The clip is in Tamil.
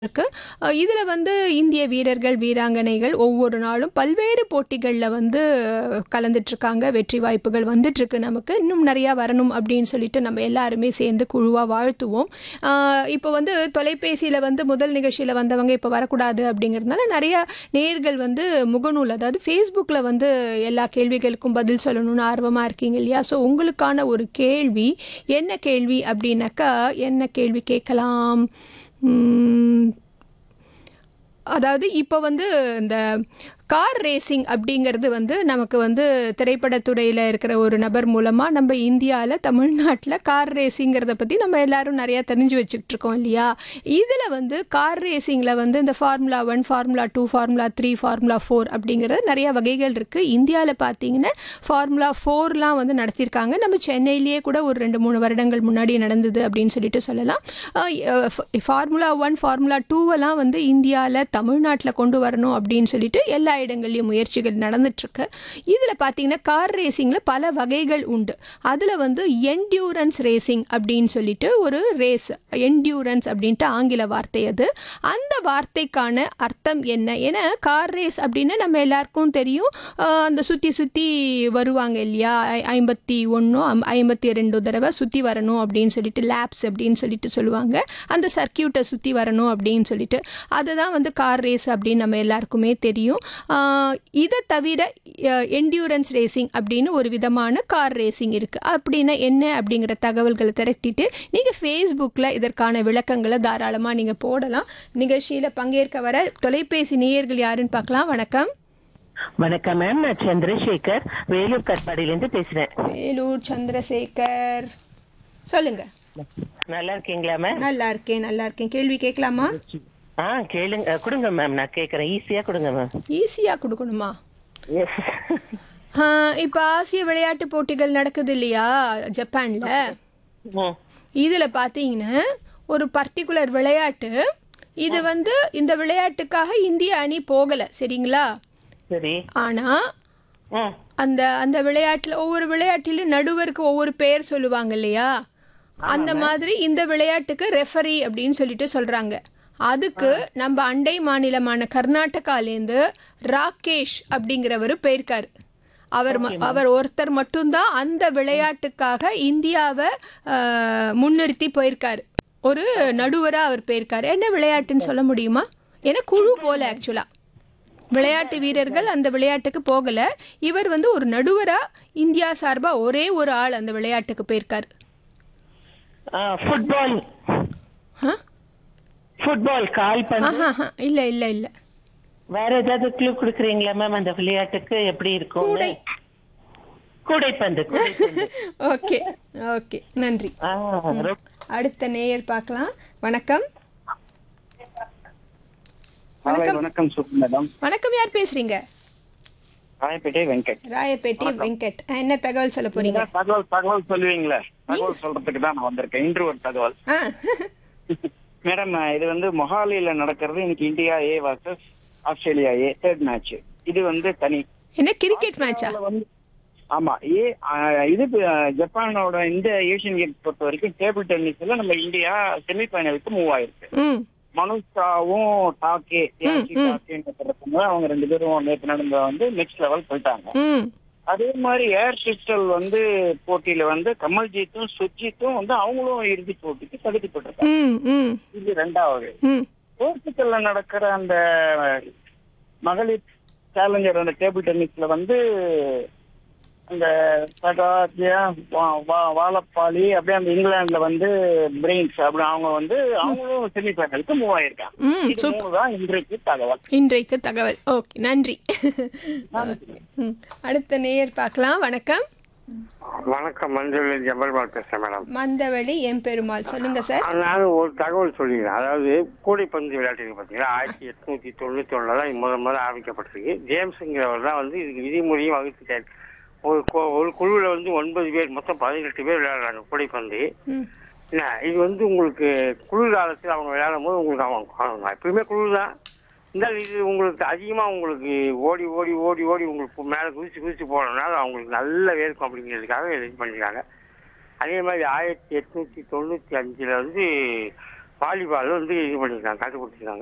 இருக்கு அஹ் இதுல வந்து இந்திய வீரர்கள் வீராங்கனைகள் ஒவ்வொரு நாளும் பல்வேறு போட்டிகளில் வந்து கலந்துட்டு இருக்காங்க வெற்றி வாய்ப்புகள் வந்துட்டு இருக்கு நமக்கு இன்னும் நிறையா வரணும் அப்படின்னு சொல்லிட்டு நம்ம எல்லாருமே சேர்ந்து குழுவாக வாழ்த்துவோம் அஹ் இப்போ வந்து தொலைபேசியில் வந்து முதல் நிகழ்ச்சியில் வந்தவங்க இப்போ வரக்கூடாது அப்படிங்கிறதுனால நிறைய நேர்கள் வந்து முகநூல் அதாவது ஃபேஸ்புக்கில் வந்து எல்லா கேள்விகளுக்கும் பதில் சொல்லணும்னு ஆர்வமாக இருக்கீங்க இல்லையா ஸோ உங்களுக்கான ஒரு கேள்வி என்ன கேள்வி அப்படின்னாக்கா என்ன கேள்வி கேட்கலாம் உம், அதாவது இப்போ வந்து இந்த கார் ரேசிங் அப்படிங்கிறது வந்து நமக்கு வந்து திரைப்படத்துறையில் இருக்கிற ஒரு நபர் மூலமாக நம்ம இந்தியாவில் தமிழ்நாட்டில் கார் ரேசிங்கிறத பற்றி நம்ம எல்லாரும் நிறையா தெரிஞ்சு வச்சுக்கிட்டு இருக்கோம் இல்லையா இதில் வந்து கார் ரேசிங்கில் வந்து இந்த formula one formula two formula three formula four அப்படிங்கிற நிறைய வகைகள் இருக்குது இந்தியாவில் பார்த்தீங்கன்னா ஃபார்முலா ஃபோர்லாம் வந்து நடத்தியிருக்காங்க நம்ம சென்னையிலேயே கூட ஒரு ரெண்டு மூணு வருடங்கள் முன்னாடி நடந்தது அப்படின்னு சொல்லிட்டு சொல்லலாம் ஃபார்முலா ஒன் ஃபார்முலா டூவெல்லாம் வந்து இந்தியாவில் தமிழ்நாட்டில் கொண்டு வரணும் அப்படின்னு சொல்லிட்டு எல்லா இடங்கள்லையும் முயற்சிகள் நடந்துட்டுருக்கு இதில் பார்த்தீங்கன்னா கார் ரேசிங்கில் பல வகைகள் உண்டு அதில் வந்து என்டியூரன்ஸ் ரேசிங் அப்படின்னு சொல்லிட்டு ஒரு ரேஸ் என்டியூரன்ஸ் அப்படின்ட்டு ஆங்கில வார்த்தை அது அந்த வார்த்தைக்கான அர்த்தம் என்ன ஏன்னா கார் ரேஸ் அப்படின்னு நம்ம எல்லாருக்கும் தெரியும் அஹ் அந்த சுற்றி சுற்றி வருவாங்க இல்லையா ஐ- ஐம்பத்தி ஒன்றோ ஐம்பத்தி ரெண்டு தடவை சுற்றி வரணும் அப்படின்னு சொல்லிட்டு லேப்ஸ் அப்படின்னு சொல்லிட்டு சொல்லுவாங்க அந்த சர்க்கியூட்டை சுற்றி வரணும் அப்படின்னு சொல்லிட்டு அதுதான் வந்து கார் ரேஸ் அப்படின்னு நம்ம எல்லாருக்குமே தெரியும் ஆஹ் இதை தவிர என்டியூரன்ஸ் ரேசிங் அப்படின்னு ஒரு விதமான கார் ரேசிங் இருக்குது அப்படின்னா என்ன அப்படிங்கிற தகவல்களை திரட்டிட்டு நீங்கள் ஃபேஸ்புக்கில் இதற்கான விளக்கங்களை தாராளமாக நீங்கள் போடலாம் நிகழ்ச்சியில் பங்கேற்க வர தொலைபேசி நேயர்கள் யாருன்னு பார்க்கலாம் வணக்கம் வணக்கம் மேம் நான் சந்திரசேகர் வேலூர் கட்பாடியிலேருந்து பேசுறேன் வேலூர் சந்திரசேகர் சொல்லுங்க நல்லா இருக்கீங்களா மேம் நல்லா இருக்கேன் நல்லா இருக்கேன் கேள்வி கேட்கலாமா ஆ கேளுங்க அஹ், கொடுங்க மேம் நான் கேட்குறேன் ஈஸியாக கொடுங்க மேம் ஈஸியாக கொடுக்கணுமா எஸ் இப்போ ஆசிய விளையாட்டு போட்டிகள் நடக்குது இல்லையா ஜப்பானில் ம் இதில் பார்த்தீங்கன்னா ஒரு பர்டிகுலர் விளையாட்டு இது வந்து இந்த விளையாட்டுக்காக இந்திய அணி போகலை சரிங்களா சரி ஆனால் ம் அந்த அந்த விளையாட்டில் ஒவ்வொரு விளையாட்டிலும் நடுவருக்கு ஒவ்வொரு பெயர் சொல்லுவாங்க இல்லையா அந்த மாதிரி இந்த விளையாட்டுக்கு ரெஃபரி அப்படின்னு சொல்லிட்டு சொல்கிறாங்க அதுக்கு நம்ம அண்டை மாநிலமான கர்நாடகாலேருந்து ராகேஷ் அப்படிங்கிறவர் போயிருக்காரு அவர் ம- அவர் ஒருத்தர் மட்டும்தான் அந்த விளையாட்டுக்காக இந்தியாவை ஆஹ், முன்னிறுத்தி போயிருக்காரு ஒரு நடுவராக அவர் போயிருக்காரு என்ன விளையாட்டுன்னு சொல்ல முடியுமா ஏன்னா குழு போல ஆக்சுவலாக விளையாட்டு வீரர்கள் அந்த விளையாட்டுக்கு போகல இவர் வந்து ஒரு நடுவரா இந்தியா சார்பா ஒரே ஒரு ஆள் அந்த விளையாட்டுக்கு போயிருக்காரு ஃபுட்பால் ஆ? ஃபுட்பால் கால்பந்து ஆஹாஹா, இல்ல இல்ல இல்ல வேற ஏதாவது க்ளூ கொடுக்குறீங்களா மேம் அந்த விளையாட்டுக்கு எப்படி இருக்கும் கூடை. கூடைப்பந்து கூடைப்பந்து ஓகே ஓகே நன்றி ஆ, ரொம்ப- அடுத்த நேயர் பார்க்கலாம் வணக்கம் காலை வணக்கம் சூப்பர் மேடம் வணக்கம் யார் பேசுறீங்க ராயப்பேட்டை வெங்கட் ராயப்பேட்டை வெங்கட் ஆ, என்ன தகவல் சொல்ல போறீங்க தகவல் தகவல் சொல்லுவீங்களே தகவல் சொல்றதுக்கு தான் நான் வந்திருக்கேன் இன்று ஒரு தகவல் ஆ மேடம் இது வந்து மொஹாலியில நடக்கிறது இன்னைக்கு India A versus Australia A third match இது வந்து தனி என்ன கிரிக்கெட் மேட்சா அதுல வந்து ஆமா ஏ ஆ, இது ஆ, ஜப்பானோட இந்த ஏசியன் கேம்ஸ் பொறுத்த வரைக்கும் டேபிள் டென்னிஸ்ல நம்ம இந்தியா செமிஃபைனலுக்கு மூவ் ஆயிருக்கு ம் மனுஷாவும் டாக்கே யாஷி டாக்கேன்னு அவங்க ரெண்டு பேரும் நேற்று நடந்த வந்து நெக்ஸ்ட் லெவல் போயிட்டாங்க ம் அதே மாதிரி ஏர் பிஸ்டல் வந்து போட்டியில வந்து கமல்ஜீத்தும் சுஜித்தும் வந்து அவங்களும் இறுதி போட்டிக்கு தகுதி பெற்றிருக்காங்க ம் ம் இது ரெண்டாவது ம் போர்ச்சுகல்ல நடக்கிற அந்த மகளிர் சேலஞ்சர் அந்த டேபிள் டென்னிஸ்ல வந்து அந்த சகாத்தியா வா- வா- வாழப்பாளி அப்படியே அந்த இங்கிலாந்துல வந்து பிரெயின்ஸ் அப்படி அவங்க வந்து அவங்களும் செமிஃபைனலுக்கு மூவ் ஆயிருக்காங்க ம் இது சூப்பர் மூணு தான் இன்றைக்கு தகவல் இன்றைக்கு தகவல் ஓகே நன்றி ம். அடுத்த நேயர் பார்க்கலாம் வணக்கம் வணக்கம் மஞ்சள் ஜபல்பால் பேசுறேன் மேடம் மந்தவழி எம்பெருமாள் சொல்லுங்க சார் நான் ஒரு தகவல் சொல்லிக்கிறேன் அதாவது கூடைப்பந்து விளையாட்டு இருக்கு பார்த்தீங்களா ஆயிரத்தி எட்நூத்தி தொண்ணூத்தி ஒண்ணுல தான் முதல் முதல்ல ஆரம்பிக்கப்பட்டிருக்கு ஜேம்ஸுங்கிறவர் தான் வந்து இதுக்கு விதிமுறையும் வகுத்துட்டார் ஒரு கு- ஒரு குழுவில் வந்து ஒன்பது பேர் மொத்தம் பதினெட்டு பேர் விளையாடுறாங்க கூடைப்பந்து ம் என்ன இது வந்து உங்களுக்கு குளிர் காலத்தில் அவங்க விளையாடும் போது உங்களுக்கு அவங்க அவங்க எப்பயுமே குளிர் தான் இருந்தாலும் இது உங்களுக்கு அதிகமாக உங்களுக்கு ஓடி ஓடி ஓடி ஓடி உங்களுக்கு மேலே குதிச்சு குதிச்சு போனதுனால அவங்களுக்கு நல்ல வேர்க்கும் அப்படிங்கிறதுக்காக இது பண்ணியிருக்காங்க அதே மாதிரி ஆயிரத்தி எட்நூத்தி தொண்ணூற்றி அஞ்சில் வந்து வாலிபால் வந்து இது பண்ணியிருக்காங்க கண்டுபிடிச்சிருக்காங்க